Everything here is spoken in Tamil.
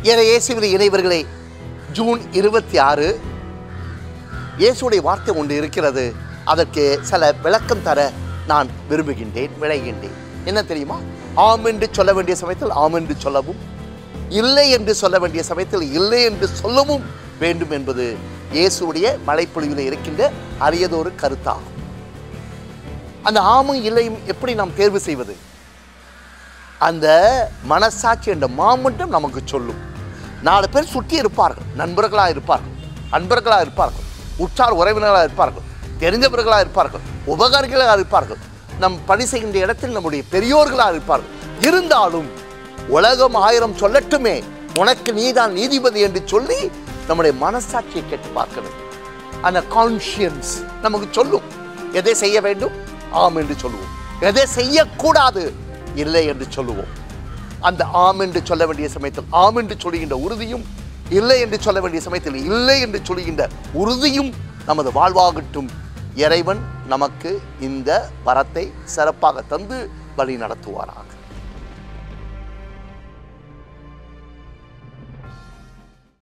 என இயேசுவில் இணைவர்களே ஜூன் இருபத்தி ஆறு இயேசுடைய வார்த்தை ஒன்று இருக்கிறது அதற்கு சில விளக்கம் தர நான் விரும்புகின்றேன் விளைகின்றேன் என்ன தெரியுமா ஆம் என்று சொல்ல வேண்டிய சமயத்தில் ஆம் என்று சொல்லவும் இல்லை என்று சொல்ல வேண்டிய சமயத்தில் இல்லை என்று சொல்லவும் வேண்டும் என்பது இயேசுடைய மலைப்பொழிவில் இருக்கின்ற அரியதொரு கருத்தாகும் அந்த ஆமும் இல்லையும் எப்படி நாம் தேர்வு செய்வது அந்த மனசாட்சி என்ற மாமட்டம் நமக்கு சொல்லும் நாலு பேர் சுற்றி இருப்பார்கள் நண்பர்களாக இருப்பார்கள் அன்பர்களாக இருப்பார்கள் உற்றார் உறவினர்களாக இருப்பார்கள் தெரிந்தவர்களாக இருப்பார்கள் உபகாரிகளாக இருப்பார்கள் நம் பணி செய்கின்ற இடத்தில் நம்முடைய பெரியோர்களாக இருப்பார்கள் இருந்தாலும் உலகம் ஆயிரம் சொல்லட்டுமே உனக்கு நீதான் நீதிபதி என்று சொல்லி நம்முடைய மனசாட்சியை கேட்டு பார்க்க வேண்டும் அந்த கான்ஷியன்ஸ் நமக்கு சொல்லும் எதை செய்ய வேண்டும் ஆம் என்று சொல்லுவோம் எதை செய்யக்கூடாது இல்லை என்று சொல்லுவோம் அந்த ஆம் என்று சொல்ல வேண்டிய சமயத்தில் ஆம் என்று சொல்லுகின்ற உறுதியும் இல்லை என்று சொல்ல வேண்டிய சமயத்தில் இல்லை என்று சொல்லுகின்ற உறுதியும் நமது வாழ்வாகட்டும் இறைவன் நமக்கு இந்த வரத்தை சிறப்பாக தந்து வழி நடத்துவாராக